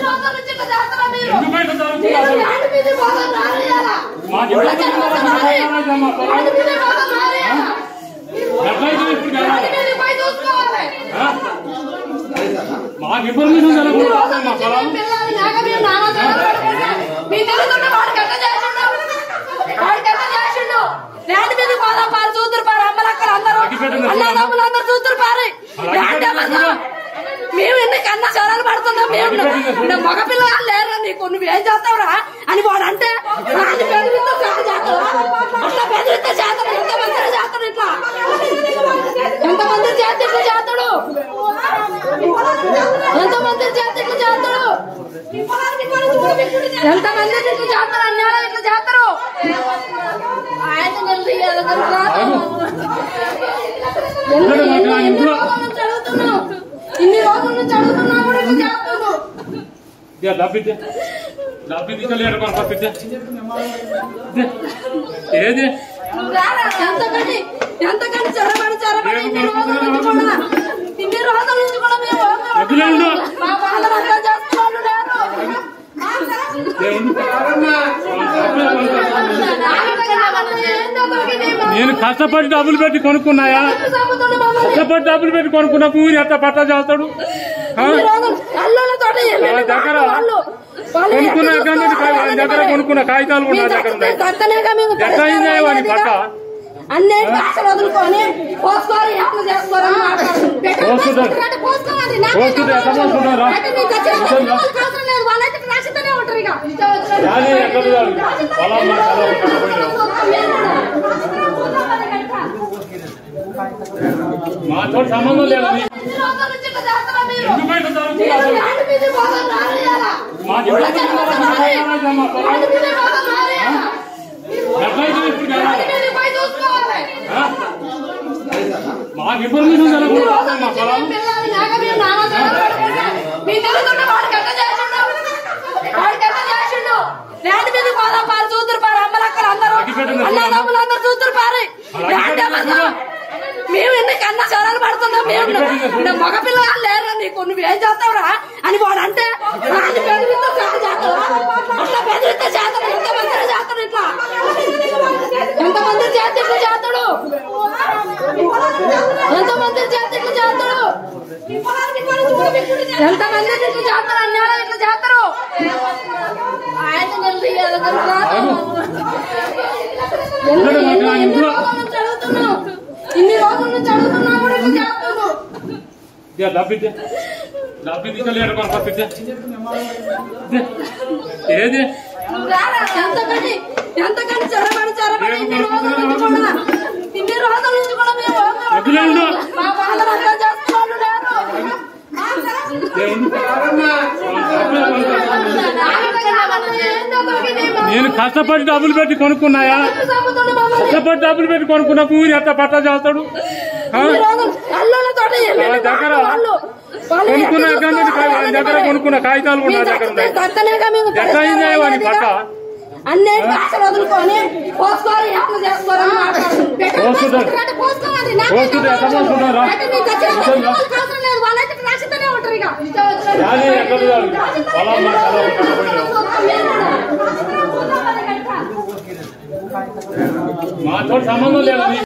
రోజుల నుంచి ఇట్లా చేస్తారా మీరు? ఎందుకు ఇట్లా జరుగుతుంది మీరు అసలు? ల్యాండ్ మీద పోదాం రానియాలా? మాకు ఊళ్ళో ఎవరు జరగదు చెప్పారు? మరి. జరగదమ్మా. ల్యాండ్ మీద పోదాం రానియాలా? ఎట్లయితే ఇప్పుడు ల్యాండ్ జరగాలి? మీద పోయి చూసుకోవాలి. ఆ? మాకు ఇన్ఫర్మేషన్ ఈ జరగకూడదు రోజుల మా నుంచి పొలాలు మేము పిల్లల్ని నాగా మేము నానా జనాలు పడుకుంటే మీ తెలుగుతుంటే వాడికి ఎట్లా చేసిండు? వాడికి ఎట్లా చేసిండు? ల్యాండ్ మీద పోదాం పారు చూతురు పారు అమ్మలక్కలు అందరూ అగ్గిపెట్టెలు అన్నదమ్ములు అందరూ చూతురు పారు ల్యాండ్ ఏమన్నా? మేము ఎన్ని కన్నా చరాలు పడుతున్నాం మేము నా మగ పిల్లలు లేరు నీకు నువ్వేం చేస్తావురా అని వాడు అంటే వాడిని బెదిరిస్తే చాలా చేస్తావా? అట్లా బెదిరిస్తే చేస్తాడు ఎంతమంది చేస్తాడు ఇట్లా ఎంతమంది చేస్తే ఇట్లా చేస్తాడు ఎంతమంది చేస్తే ఇట్లా చేస్తాడు ఎంతమంది ఇట్లా చేస్తారు అన్యాయం ఇట్లా చేస్తారు ఆయన నిలదీయాలి కదా. ఎన్ని ఎన్ని ఎన్ని రోజుల నుంచి అడుగుతున్నావు ఇన్ని రోజుల నుంచి అడుగుతున్నా కూడా ఇట్లా చేస్తున్నావు ఇక డబ్బిద్దే డబ్బిద్ది ఇంకా లేడు కొనుక్కో పిద్దే ఏది నువ్వు రారా ఎంతకని ఎంతకని చెరబడి చెరబడి ఇన్ని రోజుల నుంచి కూడా ఇన్ని రోజుల నుంచి కూడా మేము వదిలే ఉండు. మా వాళ్ళని అర్థం చేసుకోవాలి లేరు దేవుడు. నేను కష్టపడి డబ్బులు పెట్టి కొనుక్కున్నాయా కష్టపడి డబ్బులు పెట్టి కొనుక్కున్న ఊరి ఎట్ట పట్టా చేస్తాడు ఆ? దగ్గర కొనుక్కున్న ఎక్కడ నుండి కాయ- వాళ్ళ దగ్గర కొనుక్కున్న కాగితాలు కూడా నా దగ్గర ఉన్నాయి ఎట్లా అయిందా వాని పట్ట అన్నీ కాసలు వదులుకొని పోసుకోవాలి ఏమన్నా చేసుకోవాలని మాట్లాడుతున్నారు. పోసుకుంటారు. పెట్టండి, పోసుకోవాలి. నా పోసుకుంటారు, ఎట్లా పోసుకుంటారు రా? అయితే మీకు వచ్చిన కూర్చోండి రా. వాళ్ళకి అవసరం లేదు. వాళ్ళైతే రాసిస్తూనే ఉంటారు ఇక. ఇష్టం వచ్చినట్టు. యాది ఎక్కడ కాదు. పొలం మా పొలం కట్టబోయావు. మాతో సంబంధం లేదు నీకు. ఎన్ని రోజుల నుంచి ఇట్లా చేస్తారా మీరు? ఎందుకు ఇట్లా జరుగుతుంది మీరు అసలు? ల్యాండ్ మీద పోదాం రానియాలా? మాకు ఊళ్ళో ఎవరు జరగదు చెప్పారు? మరి. జరగదమ్మా పొలాలు. ల్యాండ్ మీద పోదాం రానియాలా? ఎట్లయితే ఇప్పుడు జరగాలి? ల్యాండ్ మీద పోయి చూసుకోవాలి. ఆ? మాకు ఇన్ఫర్మేషన్ ఈ జరగకూడదు రోజుల మా నుంచి పొలాలు మేము పిల్లల్ని నాగా మేము నానా జనాలు పడుకుంటే మీ తెలుగుతుంటే వాడికి ఎట్లా చేసిండు? వాడికి ఎట్లా చేసిండు? ల్యాండ్ మీద పోదాం పారు చూతురు పారు అమ్మలక్కలు అందరూ అగ్గిపెట్టెలు అన్నదమ్ములు అందరూ చూతురు పారు ల్యాండ్ ఏమన్నా? మేము ఎన్ని కన్నా చరాలు పడుతున్నాం మేము నా మగ పిల్లలు లేరు నీకు నువ్వేం చేస్తావురా అని వాడు అంటే వాడిని బెదిరిస్తే చాలా చేస్తావా? అట్లా బెదిరిస్తే చేస్తాడు ఎంతమంది చేస్తాడు ఇట్లా ఎంతమంది చేస్తే ఇట్లా చేస్తాడు ఎంతమంది చేస్తే ఇట్లా చేస్తాడు ఎంతమంది ఇట్లా చేస్తారు అన్యాయం ఇట్లా చేస్తారు ఆయన నిలదీయాలి కదా. ఎన్ని ఎన్ని ఎన్ని రోజుల నుంచి అడుగుతున్నావు ఇన్ని రోజుల నుంచి అడుగుతున్నా కూడా ఇట్లా చేస్తున్నావు ఇక డబ్బిద్దే డబ్బిద్ది ఇంకా లేడు కొనుక్కో పిద్దే ఏది నువ్వు రారా ఎంతకని ఎంతకని చెరబడి చెరబడి ఇన్ని రోజుల నుంచి కూడా ఇన్ని రోజుల నుంచి కూడా మేము వదిలే ఉండు. మా వాళ్ళని అర్థం చేసుకోవాలి లేరు దేవుడు. నేను కష్టపడి డబ్బులు పెట్టి కొనుక్కున్నాయా కష్టపడి డబ్బులు పెట్టి కొనుక్కున్న ఊరి ఎట్ట పట్టా చేస్తాడు ఆ? వాళ్ళ దగ్గర కొనుక్కున్న ఎక్కడ నుండి కాయ- వాళ్ళ దగ్గర కొనుక్కున్న కాగితాలు కూడా నా దగ్గర ఉన్నాయి ఎట్లా అయిందా వాని పట్ట అన్నీ కాసలు వదులుకొని పోసుకోవాలి ఏమన్నా చేసుకోవాలని మాట్లాడుతున్నారు. పెట్టండి, పోసుకుంటారు. పోసుకుంటారు, పోసుకోవాలి. నా పోసుకుంటారు, ఎట్లా పోసుకుంటారు రా? అయితే మీకు వచ్చిన కూర్చోండి రా. వాళ్ళకి అవసరం లేదు. వాళ్ళైతే రాసిస్తూనే ఉంటారు ఇక. ఇష్టం వచ్చినట్టు. యాది ఎక్కడ కాదు. పొలం మా పొలం కట్టబోయావు. మాతో సంబంధం లేదు నీకు.